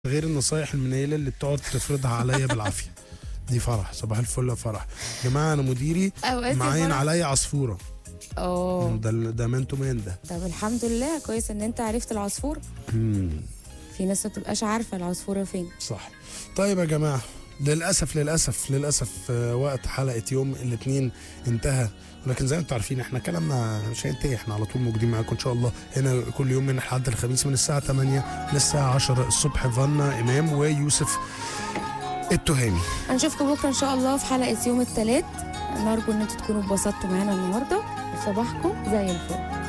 غير النصايح المنيله اللي بتقعد تفرضها عليا بالعافيه دي فرح صباح الفل يا فرح يا جماعه انا مديري اوقات يا معين فرح. عليا عصفوره اه ده ده مان تو مان ده طب الحمد لله كويس ان انت عرفت العصفور مم. في ناس ما بتبقاش عارفه العصفوره فين صح طيب يا جماعه للاسف للاسف للاسف آه، وقت حلقه يوم الاثنين انتهى ولكن زي ما انتم عارفين احنا كلامنا مش هينتهي احنا على طول موجودين معاكم ان شاء الله هنا كل يوم من الحد الخميس من الساعه 8 للساعه 10 الصبح فانا امام ويوسف التهامي هنشوفكم بكره ان شاء الله في حلقه يوم الثلاث نرجو ان انتوا تكونوا اتبسطتوا معانا النهارده وصباحكم زي الفل